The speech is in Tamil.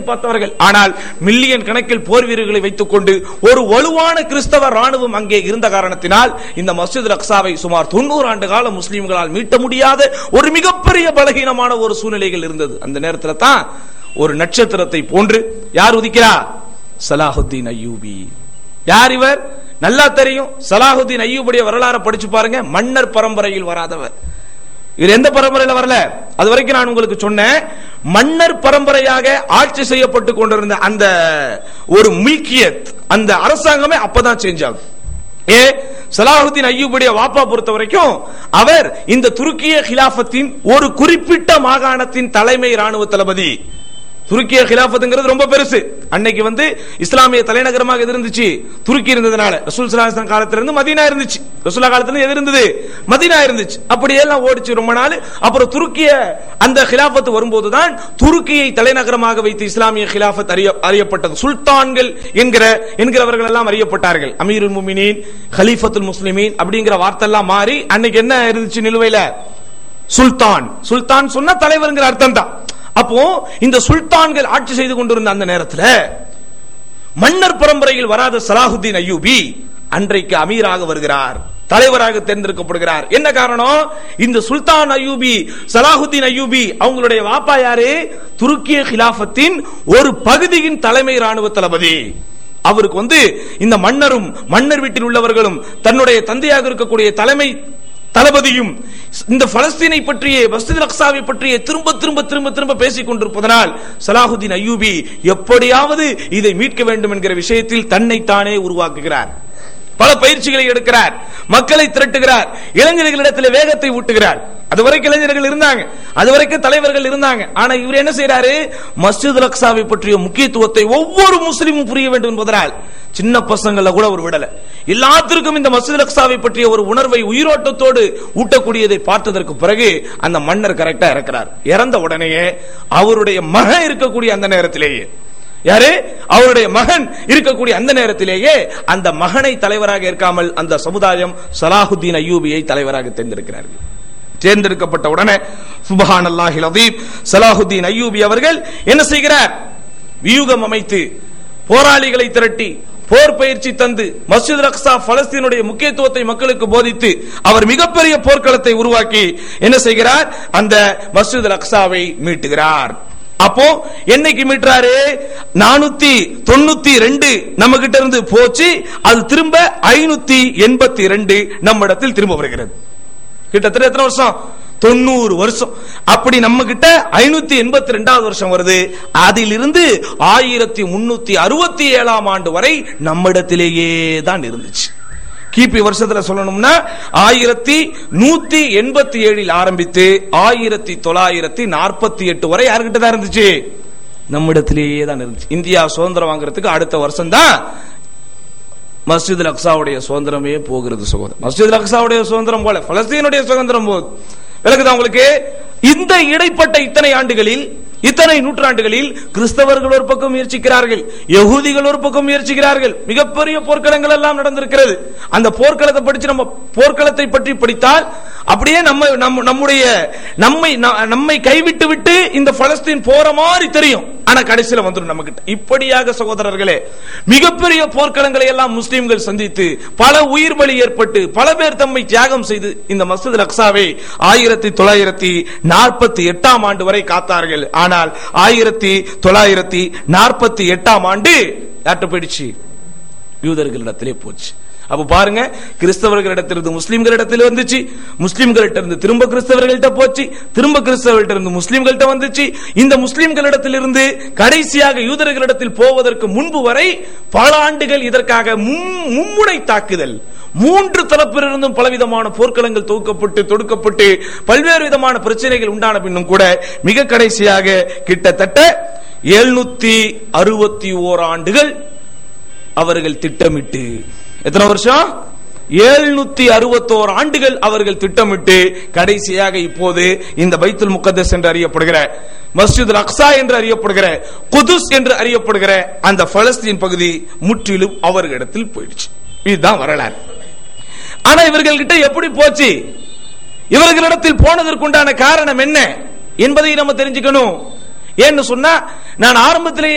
பார்த்தவர்கள் ஆனால் மில்லியன் கணக்கில் போர் வீரர்களை வைத்துக் கொண்டு ஒரு வலுவான கிறிஸ்தவ ராணுவம் அங்கே இருந்த காரணத்தினால் இந்த மஸ்ஜித் அக்ஸாவை சுமார் தொண்ணூறு ஆண்டு கால முஸ்லிம்களால் மீட்ட முடியாத ஒரு மிகப்பெரிய பலகீனமான ஒரு சூழ்நிலைகள் இருந்தது அந்த நேரத்தில் தான் ஒரு நட்சத்திரத்தை போன்று யார் உதிக்கிறா சலாஹுத்தீன் அய்யூபி யார் இவர் நல்லா தெரியும் சலாஹுத்தீன் அய்யூபுடைய வரலாறு படிச்சு பாருங்க மன்னர் பரம்பரையில் வராதவர் இது எந்த பரம்பரையில வரல அது வரைக்கும் நான் உங்களுக்கு சொன்னேன் மன்னர் பரம்பரையாக ஆட்சி செய்யப்பட்டு கொண்டிருந்த அந்த ஒரு மில்கியத் அந்த அரசாங்கமே அப்பதான் சேஞ்ச் ஆகும் ஏ சலாஹுத்தீன் ஐயூபுடைய வாப்பா பொறுத்த வரைக்கும் அவர் இந்த துருக்கிய கிலாபத்தின் ஒரு குறிப்பிட்ட மாகாணத்தின் தலைமை ராணுவ தளபதி துருக்கிய கிலாபத்துங்கிறது ரொம்ப பெருசு அன்னைக்கு வந்து இஸ்லாமிய தலைநகரமாக எது இருந்துச்சு துருக்கி இருந்ததுனால ரசூல் சலாஹன் காலத்துல இருந்து மதீனா இருந்துச்சு ரசூல்லா காலத்துல இருந்து எது இருந்தது மதீனா இருந்துச்சு அப்படியே எல்லாம் ஓடிச்சு ரொம்ப நாள் அப்புறம் துருக்கிய அந்த கிலாபத்து வரும்போதுதான் துருக்கியை தலைநகரமாக வைத்து இஸ்லாமிய கிலாபத் அறிய அறியப்பட்டது சுல்தான்கள் என்கிற என்கிறவர்கள் எல்லாம் அறியப்பட்டார்கள் அமீருல் முமினின் ஹலீஃபத்துல் முஸ்லிமீன் அப்படிங்கிற வார்த்தை எல்லாம் மாறி அன்னைக்கு என்ன இருந்துச்சு நிலுவையில சுல்தான் சுல்தான் சொன்னா தலைவர்ங்கிற அர்த்தம் தான் அப்போ இந்த சுல்தான்கள் ஆட்சி செய்து கொண்டிருந்த அந்த நேரத்தில் மன்னர் பரம்பரையில் வராத சலாஹுத்தீன் அய்யூபி அன்றைக்கு அமீராக வருகிறார் தலைவராக தேர்ந்தெடுக்கப்படுகிறார் என்ன காரணம் இந்த சுல்தான் அய்யூபி சலாஹுத்தீன் அய்யூபி அவங்களுடைய வாப்பா யாரு துருக்கிய கிலாபத்தின் ஒரு பகுதியின் தலைமை ராணுவ தளபதி அவருக்கு வந்து இந்த மன்னரும் மன்னர் வீட்டில் உள்ளவர்களும் தன்னுடைய தந்தையாக இருக்கக்கூடிய தலைமை தளபதியும் இந்த பலஸ்தீனை பற்றிய மஸ்ஜித் அக்ஸாவை பற்றிய திரும்ப திரும்ப திரும்ப திரும்ப பேசிக் கொண்டிருப்பதனால் சலாஹுதீன் அய்யூபி எப்படியாவது இதை மீட்க வேண்டும் என்கிற விஷயத்தில் தன்னைத்தானே உருவாக்குகிறார் பல பயிற்சிகளை எடுக்கிறார் மக்களை திரட்டுகிறார் இளைஞர்களிடத்தில் வேகத்தை ஊட்டுகிறார் அது வரைக்கும் இளைஞர்கள் இருந்தாங்க அது வரைக்கும் தலைவர்கள் இருந்தாங்க ஆனா இவர் என்ன செய்யறாரு மஸ்ஜித் அக்ஸாவை பற்றிய முக்கியத்துவத்தை ஒவ்வொரு முஸ்லீமும் புரிய வேண்டும் என்பதனால் சின்ன பசங்கள கூட ஒரு விடல எல்லாத்திற்கும் இந்த மஸ்ஜித் அக்ஸாவை பற்றிய ஒரு உணர்வை உயிரோட்டத்தோடு ஊட்டக்கூடியதை பார்த்ததற்கு பிறகு அந்த மன்னர் கரெக்டா இருக்கிறார் இறந்த உடனேயே அவருடைய மகன் இருக்கக்கூடிய அந்த நேரத்திலேயே யாரு அவருடைய மகன் இருக்கக்கூடிய அந்த நேரத்திலேயே அந்த மகனை தலைவராக இருக்காமல் அந்த சமுதாயம் சலாஹுத்தீன் அய்யூபியை தலைவராக தேர்ந்தெடுக்கிறார்கள் தேர்ந்தெடுக்கப்பட்ட உடனே சுபஹான் அல்லாஹி லதீப் சலாஹுத்தீன் அய்யூபி அவர்கள் என்ன செய்கிறார் வியூகம் அமைத்து போராளிகளை திரட்டி போர் பயிற்சி தந்து மஸ்ஜித் ரக்ஸா பலஸ்தீனுடைய முக்கியத்துவத்தை மக்களுக்கு போதித்து அவர் மிகப்பெரிய போர்க்களத்தை உருவாக்கி என்ன செய்கிறார் அந்த மஸ்ஜித் ரக்ஸாவை மீட்டுகிறார் அப்போ என்னைக்கு மீட்டுறாரு நானூத்தி தொண்ணூத்தி ரெண்டு நம்ம கிட்ட இருந்து போச்சு அது திரும்ப ஐநூத்தி எண்பத்தி ரெண்டு நம்ம இடத்தில் திரும்ப வருகிறது கிட்டத்தட்ட எத்தனை வருஷம் தொண்ணூறு வருஷம் அப்படி நம்ம கிட்ட ஐநூத்தி எண்பத்தி ரெண்டாவது வருஷம் வருது அதிலிருந்து ஆயிரத்தி முன்னூத்தி அறுபத்தி ஏழாம் ஆண்டு வரை நம்மிடத்திலேயே தான் இருந்துச்சு கிபி வருஷத்துல சொல்லணும்னா ஆயிரத்தி நூத்தி எண்பத்தி ஏழில் ஆரம்பித்து ஆயிரத்தி தொள்ளாயிரத்தி நாற்பத்தி எட்டு வரை யாருக்கிட்ட தான் இருந்துச்சு நம்மிடத்திலேயே தான் இருந்துச்சு இந்தியா சுதந்திரம் வாங்குறதுக்கு அடுத்த வருஷம் தான் மஸ்ஜித் அக்ஸாவுடைய சுதந்திரமே போகிறது சகோதரர் மஸ்ஜித் அக்ஸாவுடைய சுதந்திரம் போல பலஸ்தீனுடைய சுதந்திரம் போகுது விளக்குதா உங்களுக்கு இந்த இடைப்பட்ட இத்தனை ஆண்டுகளில் இத்தனை நூற்றாண்டுகளில் கிறிஸ்தவர்கள் ஒரு பக்கம் முயற்சிக்கிறார்கள் யகூதிகள் ஒரு பக்கம் முயற்சிக்கிறார்கள் மிகப்பெரிய போர்க்களங்கள் எல்லாம் நடந்திருக்கிறது அந்த போர்க்களத்தை படிச்சு நம்ம போர்க்களத்தை பற்றி படித்தால் அப்படியே நம்ம நம்ம நம்முடைய நம்மை நம்மை கைவிட்டு விட்டு இந்த பலஸ்தீன் போற மாதிரி தெரியும் ஆனா கடைசியில வந்துடும் நம்ம கிட்ட இப்படியாக சகோதரர்களே மிகப்பெரிய போர்க்களங்களை எல்லாம் முஸ்லிம்கள் சந்தித்து பல உயிர் பலி ஏற்பட்டு பல பேர் தம்மை தியாகம் செய்து இந்த மசூத் அக்ஸாவை ஆயிரத்தி தொள்ளாயிரத்தி நாற்பத்தி எட்டாம் ஆண்டு வரை காத்தார்கள் ஆனால் ஆயிரத்தி தொள்ளாயிரத்தி நாற்பத்தி எட்டாம் ஆண்டு யார்கிட்ட போயிடுச்சு யூதர்களிடத்திலே போச்சு அப்ப பாருங்க கிறிஸ்தவர்களிடத்திலிருந்து முஸ்லிம்களிடத்தில் வந்துச்சு முஸ்லிம்கள்ட்ட இருந்து திரும்ப கிறிஸ்தவர்கள்ட்ட போச்சு திரும்ப கிறிஸ்தவர்கள்ட்ட இருந்து முஸ்லிம்கள்ட்ட வந்துச்சு இந்த முஸ்லிம்களிடத்திலிருந்து கடைசியாக யூதர்களிடத்தில் போவதற்கு முன்பு வரை பல ஆண்டுகள் இதற்காக மும்முனை தாக்குதல் மூன்று தரப்பிலிருந்தும் பலவிதமான போர்க்களங்கள் தொகுக்கப்பட்டு தொடுக்கப்பட்டு பல்வேறு விதமான பிரச்சனைகள் உண்டான பின்னும் கூட மிக கடைசியாக கிட்டத்தட்ட எழுநூத்தி அறுபத்தி ஓர் ஆண்டுகள் அவர்கள் திட்டமிட்டு எத்தனை வருஷம் எழுநூத்தி அறுபத்தோரு ஆண்டுகள் அவர்கள் திட்டமிட்டு கடைசியாக இப்போது இந்த பைத்துல் முகத்தஸ் என்று அறியப்படுகிற மஸ்ஜித் அக்ஸா என்று அறியப்படுகிற குதுஸ் என்று அறியப்படுகிற அந்த பலஸ்தீன் பகுதி முற்றிலும் அவர்களிடத்தில் போயிடுச்சு இதுதான் வரலாறு ஆனா இவர்கள்கிட்ட எப்படி போச்சு இவர்களிடத்தில் போனதற்குண்டான காரணம் என்ன என்பதை நம்ம தெரிஞ்சுக்கணும் ஏன்னு சொன்னா நான் ஆரம்பத்திலேயே